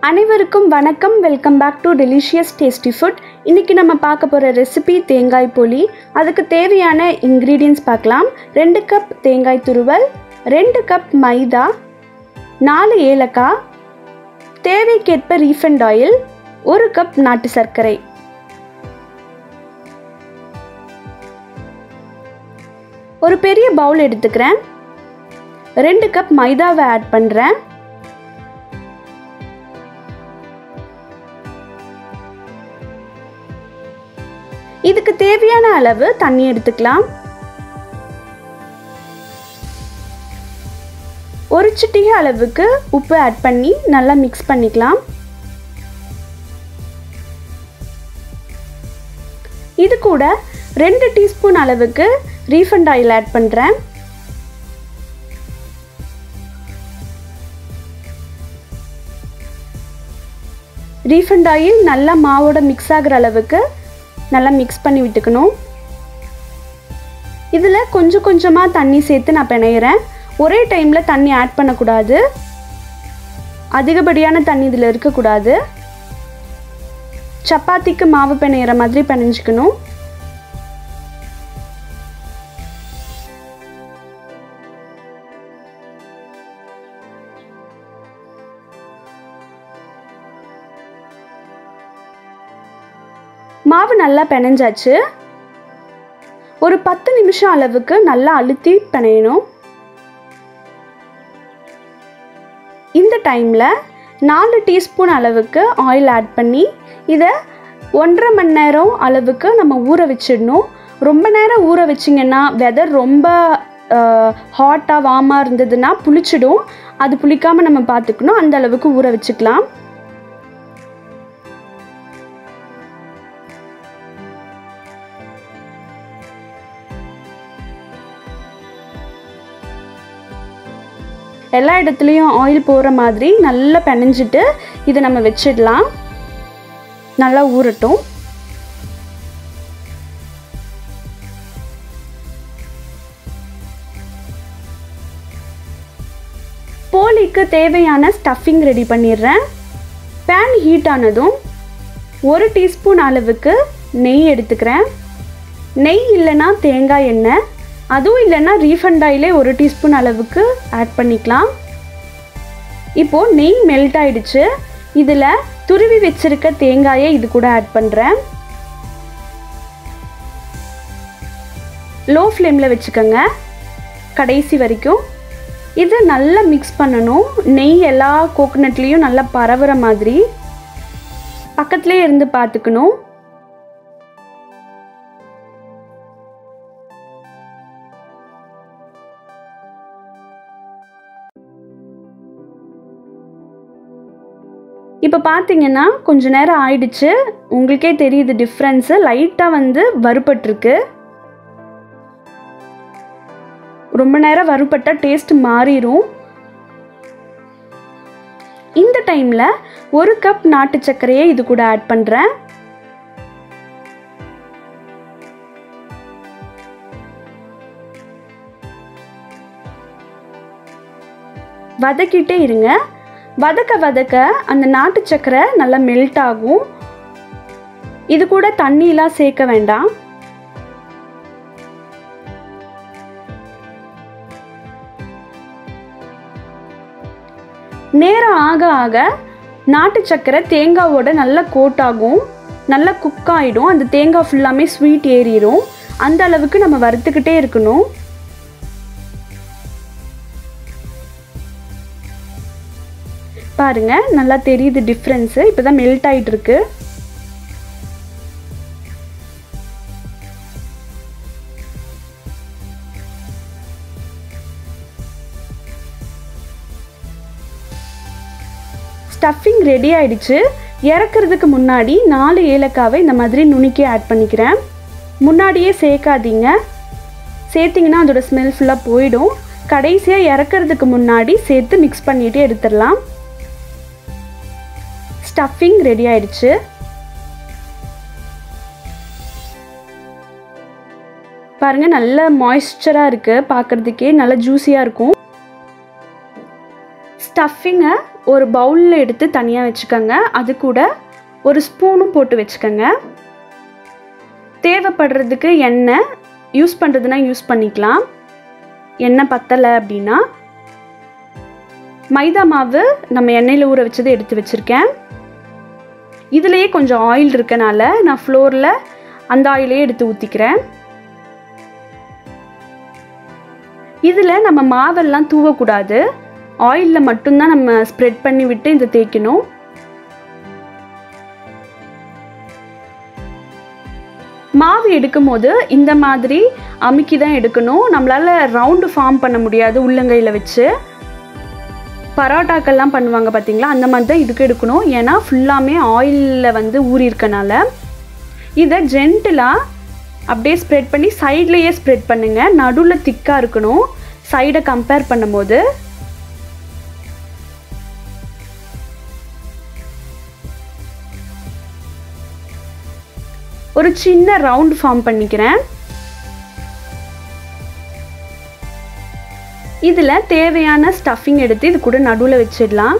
அனைவருக்கும் வணக்கம் welcome back to delicious tasty food இன்றைக்கி நம்ம பார்க்க போகிற ரெசிபி தேங்காய் பொலி அதுக்கு தேவையான இன்க்ரீடியன்ஸ் பார்க்கலாம் ரெண்டு கப் தேங்காய் துருவல் ரெண்டு கப் மைதா நாலு ஏலக்காய் தேவைக்கேற்ப ரீஃபண்ட் ஆயில் ஒரு கப் நாட்டு சர்க்கரை ஒரு பெரிய பவுல் எடுத்துக்கிறேன் ரெண்டு கப் மைதாவை ஆட் பண்ணுறேன் இதுக்கு தேவையான அளவு தண்ணி எடுத்துக்கலாம் ஒரு சிட்டிகை அளவுக்கு உப்பு ஆட் பண்ணி நல்லா மிக்ஸ் பண்ணிக்கலாம் இது கூட ரெண்டு டீஸ்பூன் அளவுக்கு ரீஃபண்ட் ஆயில் ஆட் பண்ணுறேன் ரீஃபண்ட் ஆயில் நல்லா மாவோட மிக்ஸ் ஆகிற அளவுக்கு நல்லா மிக்ஸ் பண்ணி விட்டுக்கணும் இதில் கொஞ்சம் கொஞ்சமாக தண்ணி சேர்த்து நான் பிணையிறேன் ஒரே டைமில் தண்ணி ஆட் பண்ணக்கூடாது அதிகப்படியான தண்ணி இதில் இருக்கக்கூடாது சப்பாத்திக்கு மாவு பிணையிற மாதிரி பிணைஞ்சிக்கணும் மாவு நல்லா பிணைஞ்சாச்சு ஒரு பத்து நிமிஷம் அளவுக்கு நல்லா அழுத்தி பிணையணும் இந்த டைமில் நாலு டீஸ்பூன் அளவுக்கு ஆயில் ஆட் பண்ணி இதை ஒன்றரை மணி நேரம் அளவுக்கு நம்ம ஊற வச்சிடணும் ரொம்ப நேரம் ஊற வச்சிங்கன்னா வெதர் ரொம்ப ஹாட்டாக வார்மாக இருந்ததுன்னா புளிச்சிடும் அது புளிக்காமல் நம்ம பார்த்துக்கணும் அந்த அளவுக்கு ஊற வச்சுக்கலாம் எல்லா இடத்துலையும் ஆயில் போகிற மாதிரி நல்லா பிணைஞ்சிட்டு இதை நம்ம வச்சிடலாம் நல்லா ஊறட்டும் போலிக்கு தேவையான ஸ்டஃபிங் ரெடி பண்ணிடுறேன் பேன் ஹீட் ஆனதும் ஒரு டீஸ்பூன் அளவுக்கு நெய் எடுத்துக்கிறேன் நெய் இல்லைன்னா தேங்காய் எண்ணெய் அதுவும் இல்லைன்னா ரீஃபண்ட் ஆயிலே ஒரு டீஸ்பூன் அளவுக்கு ஆட் பண்ணிக்கலாம் இப்போது நெய் மெல்ட் ஆயிடுச்சு இதில் துருவி வச்சிருக்க தேங்காயை இது கூட ஆட் பண்ணுறேன் லோ ஃப்ளேமில் வச்சுக்கோங்க கடைசி வரைக்கும் இது நல்லா மிக்ஸ் பண்ணணும் நெய் எல்லா கோகோனட்லேயும் நல்லா பரவுற மாதிரி பக்கத்துலேயே இருந்து பார்த்துக்கணும் இப்போ பார்த்தீங்கன்னா கொஞ்ச நேரம் ஆயிடுச்சு உங்களுக்கே தெரியுது டிஃப்ரென்ஸு லைட்டாக வந்து வறுபட்டிருக்கு ரொம்ப நேரம் வறுபட்டால் டேஸ்ட் மாறிடும் இந்த டைமில் ஒரு கப் நாட்டு சர்க்கரையை இது கூட ஆட் பண்ணுறேன் வதக்கிட்டே இருங்க வதக்க வதக்க அந்த நாட்டு சக்கரை நல்லா மெல்ட் ஆகும் இது கூட தண்ணியெலாம் சேர்க்க வேண்டாம் நேரம் ஆக ஆக நாட்டு சக்கரை தேங்காவோட நல்லா கோட் ஆகும் நல்லா குக் ஆகிடும் அந்த தேங்காய் ஃபுல்லாமே ஸ்வீட் ஏறிடும் அந்த அளவுக்கு நம்ம வறுத்துக்கிட்டே இருக்கணும் பாருங்க நல்லா தெரியுது டிஃப்ரென்ஸு இப்போ தான் மெல்ட் ஆகிட்டு இருக்கு ஸ்டஃபிங் ரெடி ஆயிடுச்சு இறக்குறதுக்கு முன்னாடி நாலு ஏலக்காவை இந்த மாதிரி நுணுக்கி ஆட் பண்ணிக்கிறேன் முன்னாடியே சேர்க்காதீங்க சேர்த்திங்கன்னா அதோட ஸ்மெல் ஃபுல்லாக போயிடும் கடைசியாக இறக்குறதுக்கு முன்னாடி சேர்த்து மிக்ஸ் பண்ணிவிட்டு எடுத்துடலாம் ஸ்டஃபிங் ரெடி ஆயிடுச்சு பாருங்க நல்ல மாய்ஸ்சராக இருக்குது பார்க்குறதுக்கே நல்ல ஜூஸியாக இருக்கும் ஸ்டஃபிங்கை ஒரு பவுலில் எடுத்து தனியாக வச்சுக்கோங்க அது கூட ஒரு ஸ்பூனும் போட்டு வச்சுக்கோங்க தேவைப்படுறதுக்கு எண்ணெய் யூஸ் பண்ணுறதுனா யூஸ் பண்ணிக்கலாம் எண்ணெய் பத்தலை அப்படின்னா மைதா மாவு நம்ம எண்ணெயில் ஊற வச்சதை எடுத்து வச்சுருக்கேன் இதுலேயே கொஞ்சம் ஆயில் இருக்கனால நான் ஃப்ளோரில் அந்த ஆயிலே எடுத்து ஊற்றிக்கிறேன் இதில் நம்ம மாவெல்லாம் தூவக்கூடாது ஆயிலில் மட்டும்தான் நம்ம ஸ்ப்ரெட் பண்ணி விட்டு இதை தேய்க்கணும் மாவு எடுக்கும் போது இந்த மாதிரி அமுக்கி தான் எடுக்கணும் நம்மளால் ரவுண்டு ஃபார்ம் பண்ண முடியாது உள்ளங்கையில் வச்சு பரோட்டாக்கெல்லாம் பண்ணுவாங்க பார்த்தீங்களா அந்த மாதிரி தான் இதுக்கு எடுக்கணும் ஏன்னா ஃபுல்லாமே ஆயிலில் வந்து ஊறி இருக்கனால இதை ஜென்டிலாக அப்படியே ஸ்ப்ரெட் பண்ணி சைட்லேயே ஸ்ப்ரெட் பண்ணுங்கள் நடுவில் திக்காக இருக்கணும் சைடை கம்பேர் பண்ணும்போது ஒரு சின்ன ரவுண்ட் ஃபார்ம் பண்ணிக்கிறேன் இதில் தேவையான ஸ்டஃபிங் எடுத்து இது கூட நடுவில் வச்சிடலாம்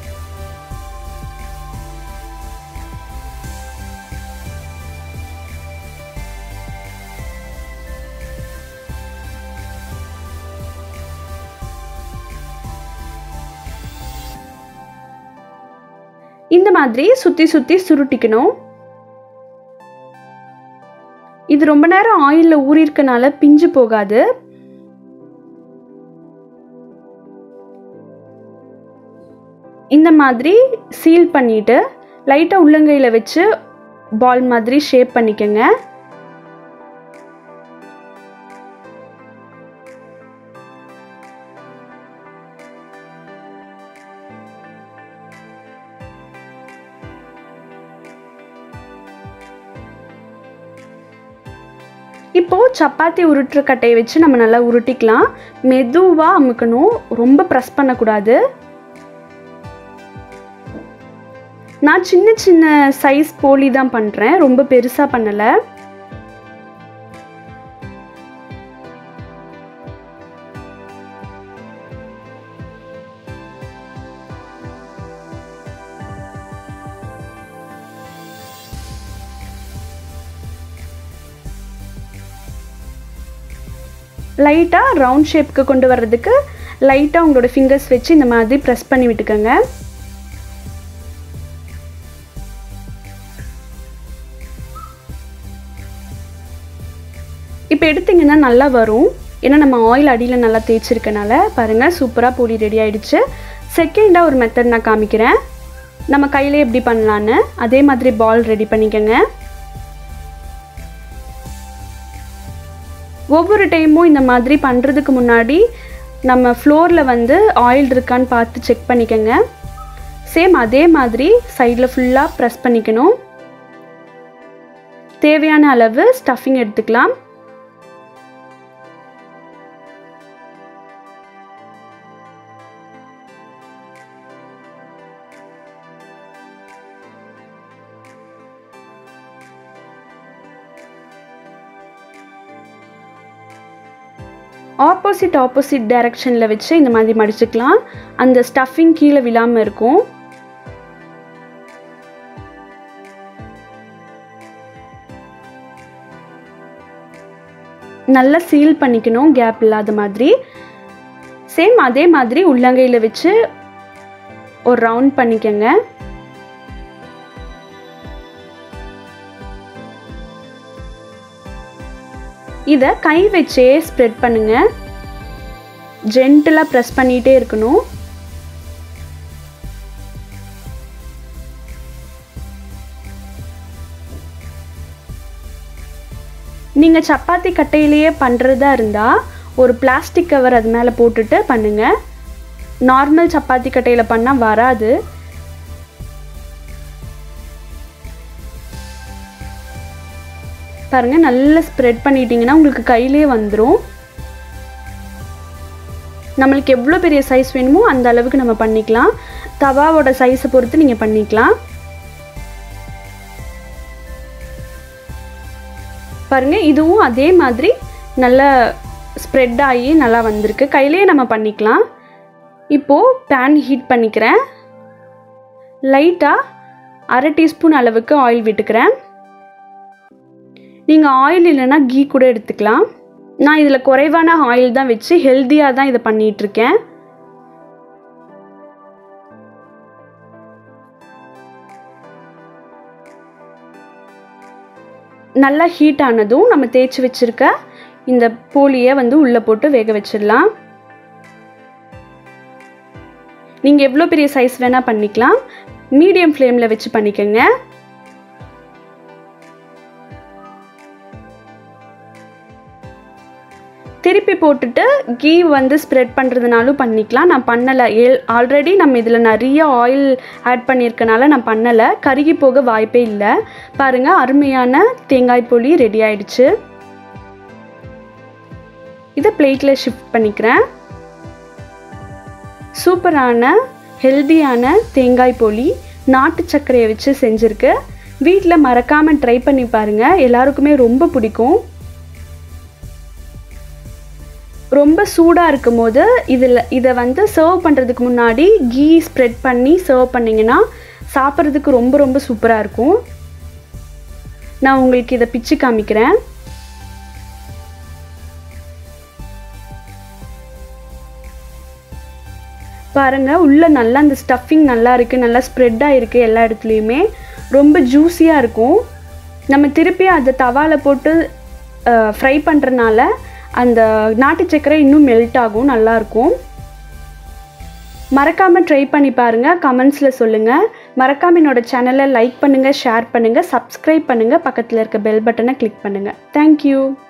இந்த மாதிரி சுற்றி சுற்றி சுருட்டிக்கணும் இது ரொம்ப நேரம் ஆயிலில் ஊறியிருக்கனால பிஞ்சு போகாது இந்த மாதிரி சீல் பண்ணிவிட்டு லைட்டாக உள்ளங்கையில் வச்சு பால் மாதிரி ஷேப் பண்ணிக்கோங்க இப்போது சப்பாத்தி உருட்டுற கட்டையை வச்சு நம்ம நல்லா உருட்டிக்கலாம் மெதுவாக அமுக்கணும் ரொம்ப ப்ரெஸ் பண்ணக்கூடாது நான் சின்ன சின்ன சைஸ் போலி தான் பண்ணுறேன் ரொம்ப பெருசாக பண்ணலை லைட்டாக ரவுண்ட் ஷேப்புக்கு கொண்டு வர்றதுக்கு லைட்டாக உங்களோட ஃபிங்கர்ஸ் வச்சு இந்த மாதிரி ப்ரெஸ் பண்ணி விட்டுக்கோங்க இப்போ எடுத்திங்கன்னா நல்லா வரும் ஏன்னா நம்ம ஆயில் அடியில் நல்லா தேய்ச்சிருக்கனால பாருங்கள் சூப்பராக பூரி ரெடி ஆயிடுச்சு செகண்டாக ஒரு மெத்தட் நான் காமிக்கிறேன் நம்ம கையிலே எப்படி பண்ணலான்னு அதே மாதிரி பால் ரெடி பண்ணிக்கோங்க ஒவ்வொரு டைமும் இந்த மாதிரி பண்ணுறதுக்கு முன்னாடி நம்ம ஃப்ளோரில் வந்து ஆயில் இருக்கான்னு பார்த்து செக் பண்ணிக்கோங்க சேம் அதே மாதிரி சைடில் ஃபுல்லாக ப்ரெஸ் பண்ணிக்கணும் தேவையான அளவு ஸ்டஃபிங் எடுத்துக்கலாம் ஆப்போசிட் ஆப்போசிட் டைரக்ஷனில் வச்சு இந்த மாதிரி மடிச்சுக்கலாம் அந்த ஸ்டஃபிங் கீழே விழாமல் இருக்கும் நல்லா சீல் பண்ணிக்கணும் கேப் இல்லாத மாதிரி சேம் அதே மாதிரி உள்ளங்கையில் வச்சு ஒரு ரவுண்ட் பண்ணிக்கோங்க இதை கை வச்சே ஸ்ப்ரெட் பண்ணுங்க ஜென்டலாக ப்ரெஸ் பண்ணிகிட்டே இருக்கணும் நீங்கள் சப்பாத்தி கட்டையிலேயே பண்ணுறதா இருந்தால் ஒரு பிளாஸ்டிக் கவர் அது மேலே போட்டுட்டு பண்ணுங்கள் நார்மல் சப்பாத்தி கட்டையில் பண்ணால் வராது பாருங்கள் நல்லா ஸ்ப்ரெட் பண்ணிட்டீங்கன்னா உங்களுக்கு கையிலே வந்துடும் நம்மளுக்கு எவ்வளோ பெரிய சைஸ் வேணுமோ அந்த அளவுக்கு நம்ம பண்ணிக்கலாம் தவாவோட சைஸை பொறுத்து நீங்கள் பண்ணிக்கலாம் பாருங்கள் இதுவும் அதே மாதிரி நல்லா ஸ்ப்ரெட் ஆகி நல்லா வந்திருக்கு கையிலேயே நம்ம பண்ணிக்கலாம் இப்போது பேன் ஹீட் பண்ணிக்கிறேன் லைட்டாக அரை டீஸ்பூன் அளவுக்கு ஆயில் விட்டுக்கிறேன் நீங்கள் ஆயில் இல்லைன்னா கீ கூட எடுத்துக்கலாம் நான் இதில் குறைவான ஆயில் தான் வச்சு ஹெல்த்தியாக தான் இதை பண்ணிகிட்ருக்கேன் நல்லா ஹீட் ஆனதும் நம்ம தேய்ச்சி வச்சுருக்க இந்த போலியை வந்து உள்ளே போட்டு வேக வச்சிடலாம் நீங்கள் எவ்வளோ பெரிய சைஸ் வேணால் பண்ணிக்கலாம் மீடியம் ஃப்ளேமில் வச்சு பண்ணிக்கோங்க திருப்பி போட்டுட்டு கீ வந்து ஸ்ப்ரெட் பண்ணுறதுனாலும் பண்ணிக்கலாம் நான் பண்ணலை ஏல் ஆல்ரெடி நம்ம இதில் நிறைய ஆயில் ஆட் பண்ணியிருக்கனால நான் பண்ணலை கருகி போக வாய்ப்பே இல்லை பாருங்கள் அருமையான தேங்காய் பொலி ரெடி ஆயிடுச்சு இதை பிளேட்டில் ஷிஃப்ட் பண்ணிக்கிறேன் சூப்பரான ஹெல்தியான தேங்காய் பொலி நாட்டு சர்க்கரையை வச்சு செஞ்சுருக்கு வீட்டில் மறக்காமல் ட்ரை பண்ணி பாருங்கள் எல்லாருக்குமே ரொம்ப பிடிக்கும் ரொம்ப சூடாக இருக்கும் போது இதில் இதை வந்து சர்வ் பண்ணுறதுக்கு முன்னாடி கீ ஸ்ப்ரெட் பண்ணி சர்வ் பண்ணிங்கன்னா சாப்பிட்றதுக்கு ரொம்ப ரொம்ப சூப்பராக இருக்கும் நான் உங்களுக்கு இதை பிச்சு காமிக்கிறேன் பாருங்கள் உள்ளே நல்லா அந்த ஸ்டஃபிங் நல்லா இருக்குது நல்லா ஸ்ப்ரெட் ஆகிருக்கு எல்லா இடத்துலையுமே ரொம்ப ஜூஸியாக இருக்கும் நம்ம திருப்பி அதை தவாவில் போட்டு ஃப்ரை பண்ணுறனால அந்த நாட்டு சக்கரை இன்னும் மெல்ட் ஆகும் நல்லாயிருக்கும் மறக்காமல் ட்ரை பண்ணி பாருங்கள் கமெண்ட்ஸில் சொல்லுங்கள் மறக்காமல் என்னோடய சேனலை லைக் பண்ணுங்கள் ஷேர் பண்ணுங்கள் சப்ஸ்கிரைப் பண்ணுங்கள் பக்கத்தில் இருக்க பெல் பட்டனை கிளிக் பண்ணுங்கள் தேங்க்யூ